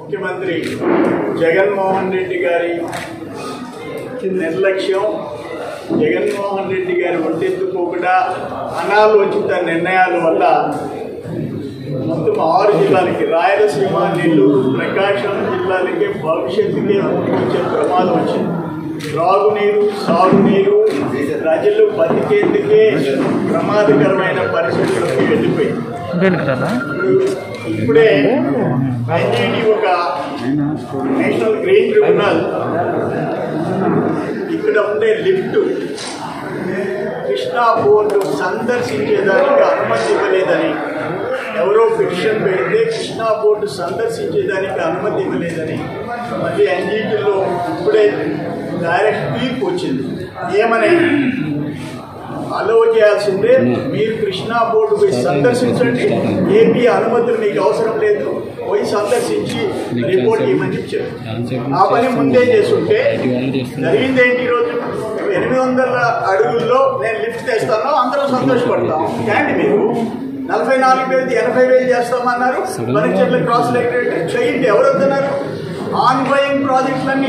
ముఖ్యమంత్రి జగన్మోహన్ రెడ్డి గారి నిర్లక్ష్యం జగన్మోహన్ రెడ్డి గారి ఒంటెత్తుకోకుండా అనాలోచిత నిర్ణయాల వల్ల మొత్తం ఆరు జిల్లాలకి రాయలసీమ నెల్లూరు ప్రకాశం జిల్లాలకి భవిష్యత్తుకి వచ్చే ప్రమాదం వచ్చింది త్రాగునీరు సాగునీరు ప్రజలు బతికేందుకే ప్రమాదకరమైన పరిస్థితులకు వెళ్ళిపోయింది ఇప్పుడే ఐటీడీ ఒక నేషనల్ గ్రీన్ ట్రిబ్యునల్ ఇక్కడ ఉండే లిఫ్ట్ కృష్ణా బోర్డు సందర్శించేదానికి అనుమతి ఇవ్వలేదని ఎవరో పిటిషన్ పెడితే కృష్ణా బోర్డు సందర్శించేదానికి అనుమతి ఇవ్వలేదని మళ్ళీ ఎన్జీటీలో ఇప్పుడే డైరెక్ట్ తీర్పు వచ్చింది ఏమని అలో చేయాల్సిందే మీరు కృష్ణా బోర్డు పోయి సందర్శించండి ఏపీ అనుమతులు మీకు అవసరం లేదు పోయి సందర్శించి రిపోర్ట్ ఇవ్వమని చెప్పారు ఆ పని ముందే చేస్తుంటే జరిగిందేంటి ఈరోజు ఎనిమిది వందల అడుగుల్లో నేను లిఫ్ట్ తెస్తాను అందరూ సంతోషపడతాం ఏంటి మీరు నలభై నాలుగు వేలు ఎనభై వేలు చేస్తామన్నారు పరీక్షలు క్రాస్ లెక్టరేట్ చేయండి ఎవరు వద్దన్నారు ఆన్ గోయింగ్ ప్రాజెక్టులన్నీ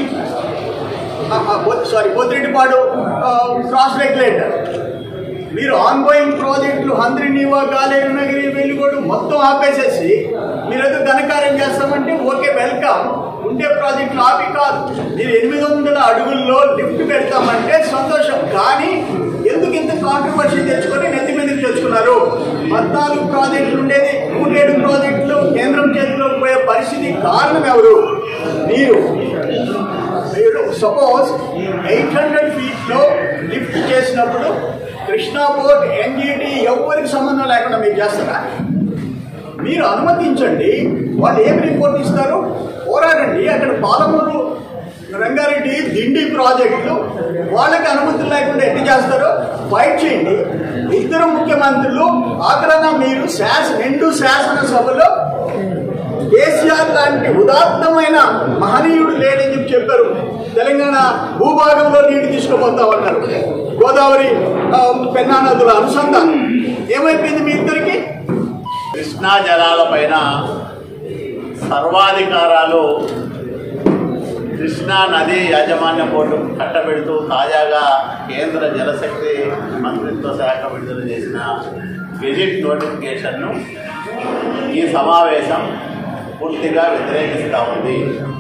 సారీ బొద్దిరెడ్డిపాడు క్రాస్ రెగ్యులేటర్ మీరు ఆన్ గోయింగ్ ప్రాజెక్టులు హంద్రి నీవా గాలేరు నగిరి వెలుగోడు మొత్తం ఆపేసేసి మీరు ఏదో ఘనకార్యం చేస్తామంటే ఓకే వెల్కమ్ ఉండే ప్రాజెక్టులు ఆపి కాదు మీరు ఎనిమిది వందల అడుగుల్లో లిఫ్ట్ పెడతామంటే సంతోషం కానీ ఎందుకు ఇంత కాంట్రవర్సీ తెచ్చుకొని నెత్తి మీదకి తెచ్చుకున్నారు పద్నాలుగు ప్రాజెక్టులు ఉండేది నూటేడు ప్రాజెక్టులు కేంద్రం చేతిలోకి పోయే పరిస్థితి కారణం ఎవరు మీరు మీరు సపోజ్ ఎయిట్ హండ్రెడ్ ఫీట్లో లిఫ్ట్ చేసినప్పుడు కృష్ణా బోర్డ్ ఎన్జిటి ఎవరికి సంబంధం లేకుండా మీరు చేస్తారా మీరు అనుమతించండి వాళ్ళు ఏం రిపోర్ట్ ఇస్తారు పోరాడండి అక్కడ పాలమూరు రంగారెడ్డి దిండి ప్రాజెక్టులు వాళ్ళకి అనుమతులు లేకుండా ఎట్టి చేస్తారో ఫైట్ చేయండి ఇద్దరు ముఖ్యమంత్రులు ఆగ్రహ మీరు శాస రెండు శాసనసభలో కేసీఆర్ లాంటి ఉదాత్తమైన మహనీయుడు లేడని చెప్పి చెప్పారు తెలంగాణ భూభాగంలో నీటి తీసుకుపోతామన్నారు గోదావరి ఆ, పెన్నా నదుల అనుసంధానం ఏమైపోయింది మీ ఇద్దరికి కృష్ణా జలాలపైన సర్వాధికారాలు కృష్ణా నది యాజమాన్య బోర్డు కట్టబెడుతూ తాజాగా కేంద్ర జలశక్తి మంత్రిత్వ శాఖ విడుదల చేసిన గెజిట్ నోటిఫికేషన్ను ఈ సమావేశం పూర్తిగా వ్యతిరేకిస్తూ ఉంది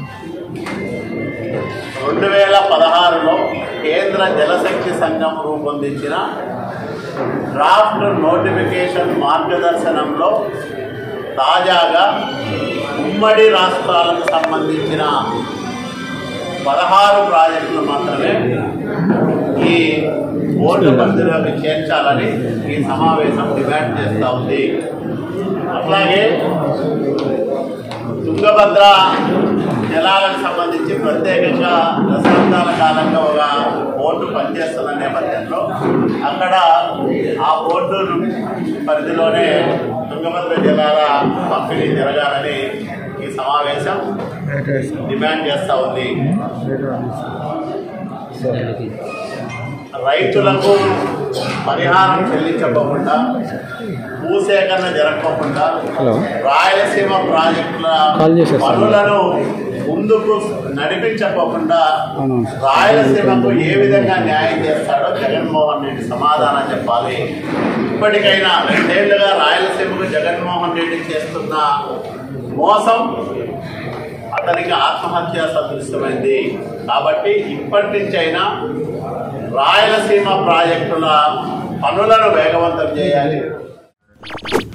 రెండు వేల పదహారులో కేంద్ర జలశక్తి సంఘం రూపొందించిన డ్రాఫ్ట్ నోటిఫికేషన్ మార్గదర్శనంలో తాజాగా ఉమ్మడి రాష్ట్రాలకు సంబంధించిన పదహారు ప్రాజెక్టులు మాత్రమే ఈ బోర్డు పరిధిలోకి చేర్చాలని ఈ సమావేశం డిమాండ్ చేస్తూ ఉంది అట్లాగే తుంగభద్ర జలాలకు సంబంధించి ప్రత్యేకంగా దశాబ్దాల కాలంగా ఒక బోర్డు పనిచేస్తున్న నేపథ్యంలో అక్కడ ఆ బోర్డు పరిధిలోనే తుంగభద్ర జలాల పంపిణీ జరగాలని ఈ సమావేశం డిమాండ్ చేస్తూ ఉంది రైతులకు పరిహారం చెల్లించకుండా భూసేకరణ జరగకుండా రాయలసీమ ప్రాజెక్టుల కాల్ చేశారు సార్. పనులను ముందుకు నడిపించకుండా రాయలసీమకు ఏ విధంగా న్యాయం చేస్తాడో జగన్మోహన్ రెడ్డి సమాధానం చెప్పాలి ఇప్పటికైనా రెండేళ్లుగా రాయలసీమకు జగన్మోహన్ రెడ్డి చేస్తున్న మోసం అతనికి ఆత్మహత్య సదృశ్యమైంది కాబట్టి ఇప్పటి నుంచైనా రాయలసీమ ప్రాజెక్టుల పనులను వేగవంతం చేయాలి